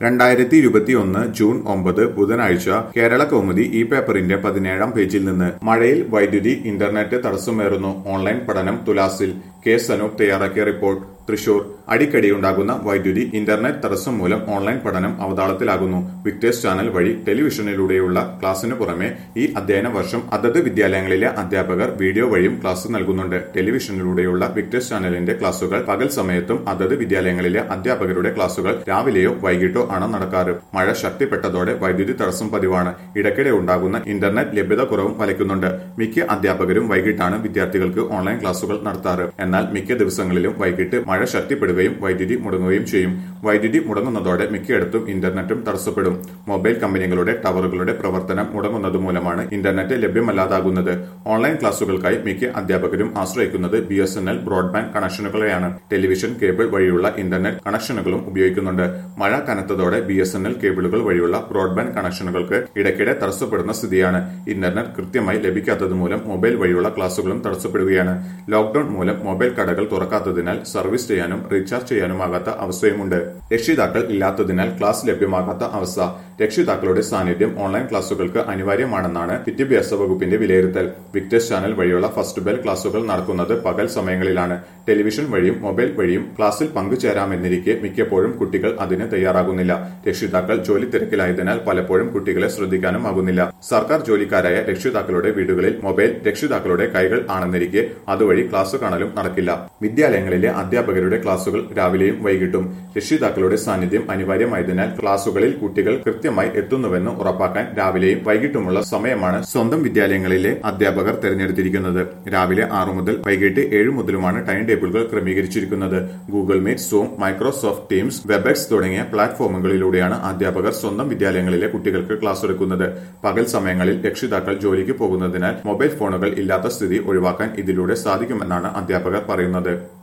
രണ്ടായിരത്തി ഇരുപത്തിയൊന്ന് ജൂൺ ഒമ്പത് ബുധനാഴ്ച കേരള കൗമുദി ഈ പേപ്പറിന്റെ പതിനേഴാം പേജിൽ നിന്ന് മഴയിൽ വൈദ്യുതി ഇന്റർനെറ്റ് തടസ്സമേറുന്നു ഓൺലൈൻ പഠനം തുലാസിൽ കെ സനൂപ് തയ്യാറാക്കിയ റിപ്പോർട്ട് തൃശൂർ അടിക്കടിയുണ്ടാകുന്ന വൈദ്യുതി ഇന്റർനെറ്റ് തടസ്സം മൂലം ഓൺലൈൻ പഠനം അവതാളത്തിലാകുന്നു വിക്ടേഴ്സ് ചാനൽ വഴി ടെലിവിഷനിലൂടെയുള്ള ക്ലാസ്സിനു പുറമെ ഈ അധ്യയന വർഷം അതത് വിദ്യാലയങ്ങളിലെ അധ്യാപകർ വീഡിയോ വഴിയും ക്ലാസ് നൽകുന്നുണ്ട് ടെലിവിഷനിലൂടെയുള്ള വിക്ടേഴ്സ് ചാനലിന്റെ ക്ലാസുകൾ പകൽ സമയത്തും അതത് വിദ്യാലയങ്ങളിലെ അധ്യാപകരുടെ ക്ലാസുകൾ രാവിലെയോ വൈകിട്ടോ ആണ് നടക്കാറ് മഴ ശക്തിപ്പെട്ടതോടെ വൈദ്യുതി തടസ്സം പതിവാണ് ഇടയ്ക്കിടെ ഉണ്ടാകുന്ന ഇന്റർനെറ്റ് ലഭ്യത കുറവും വലയ്ക്കുന്നുണ്ട് മിക്ക അധ്യാപകരും വൈകിട്ടാണ് വിദ്യാർത്ഥികൾക്ക് ഓൺലൈൻ ക്ലാസുകൾ നടത്താറ് എന്നാൽ മിക്ക ദിവസങ്ങളിലും വൈകിട്ട് മഴ ശക്തിപ്പെടുകയും വൈദ്യുതി മുടങ്ങുകയും ചെയ്യും വൈദ്യുതി മുടങ്ങുന്നതോടെ മിക്കയിടത്തും ഇന്റർനെറ്റും തടസ്സപ്പെടും മൊബൈൽ കമ്പനികളുടെ ടവറുകളുടെ പ്രവർത്തനം മുടങ്ങുന്നത് മൂലമാണ് ഇന്റർനെറ്റ് ലഭ്യമല്ലാതാകുന്നത് ഓൺലൈൻ ക്ലാസുകൾക്കായി മിക്ക അധ്യാപകരും ആശ്രയിക്കുന്നത് B S N L broadband കണക്ഷനുകളെയാണ് ടെലിവിഷൻ കേബിൾ വഴിയുള്ള ഇന്റർനെറ്റ് കണക്ഷനുകളും ഉപയോഗിക്കുന്നുണ്ട് മഴ കനത്തതോടെ ബി എസ് എൻ എൽ കേബിളുകൾ വഴിയുള്ള ബ്രോഡ്ബാൻഡ് കണക്ഷനുകൾക്ക് ഇടയ്ക്കിടെ തടസ്സപ്പെടുന്ന സ്ഥിതിയാണ് ഇന്റർനെറ്റ് കൃത്യമായി ലഭിക്കാത്തത് മൂലം മൊബൈൽ വഴിയുള്ള ക്ലാസുകളും തടസ്സപ്പെടുകയാണ് ലോക്ഡൌൺ മൂലം മൊബൈൽ കടകൾ തുറക്കാത്തതിനാൽ സർവീസ് ചെയ്യാനും റീചാർജ് ചെയ്യാനുമാകാത്ത അവസ്ഥയുമുണ്ട് രക്ഷിതാക്കൾ ഇല്ലാത്തതിനാൽ ക്ലാസ് ലഭ്യമാകാത്ത അവസ്ഥ രക്ഷിതാക്കളുടെ സാന്നിധ്യം ഓൺലൈൻ ക്ലാസുകൾക്ക് അനിവാര്യമാണെന്നാണ് വിദ്യാഭ്യാസ വകുപ്പിന്റെ വിലയിരുത്തൽ വിക്ടേഴ്സ് ചാനൽ വഴിയുള്ള ഫസ്റ്റ് ബെൽ ക്ലാസുകൾ നടക്കുന്നത് പകൽ സമയങ്ങളിലാണ് ടെലിവിഷൻ വഴിയും മൊബൈൽ വഴിയും ക്ലാസ്സിൽ പങ്കുചേരാമെന്നിരിക്കെ മിക്കപ്പോഴും കുട്ടികൾ അതിന് തയ്യാറാകുന്നില്ല രക്ഷിതാക്കൾ ജോലി തിരക്കിലായതിനാൽ പലപ്പോഴും കുട്ടികളെ ശ്രദ്ധിക്കാനും ആകുന്നില്ല സർക്കാർ ജോലിക്കാരായ രക്ഷിതാക്കളുടെ വീടുകളിൽ മൊബൈൽ രക്ഷിതാക്കളുടെ കൈകൾ ആണെന്നിരിക്കെ അതുവഴി ക്ലാസ് കാണലും നടക്കില്ല വിദ്യാലയങ്ങളിലെ അധ്യാപകരുടെ ക്ലാസുകൾ രാവിലെയും വൈകിട്ടും രക്ഷിതാക്കളുടെ സാന്നിധ്യം അനിവാര്യമായതിനാൽ ക്ലാസുകളിൽ കുട്ടികൾ കൃത്യമായി എത്തുന്നുവെന്ന് ഉറപ്പാക്കാൻ രാവിലെയും വൈകിട്ടുമുള്ള സമയമാണ് സ്വന്തം വിദ്യാലയങ്ങളിലെ അധ്യാപകർ തെരഞ്ഞെടുത്തിരിക്കുന്നത് രാവിലെ ആറു മുതൽ വൈകിട്ട് ഏഴ് മുതലുമാണ് ടൈം ടേബിളുകൾ ക്രമീകരിച്ചിരിക്കുന്നത് Google Meet Zoom Microsoft Teams Webex തുടങ്ങിയ പ്ലാറ്റ്ഫോമുകളിലൂടെയാണ് അധ്യാപകർ സ്വന്തം വിദ്യാലയങ്ങളിലെ കുട്ടികൾക്ക് ക്ലാസ് എടുക്കുന്നത് പകൽ സമയങ്ങളിൽ രക്ഷിതാക്കൾ ജോലിക്ക് പോകുന്നതിനാൽ മൊബൈൽ ഫോണുകൾ ഇല്ലാത്ത സ്ഥിതി ഒഴിവാക്കാൻ ഇതിലൂടെ സാധിക്കുമെന്നാണ് അധ്യാപകർ പറയുന്നത്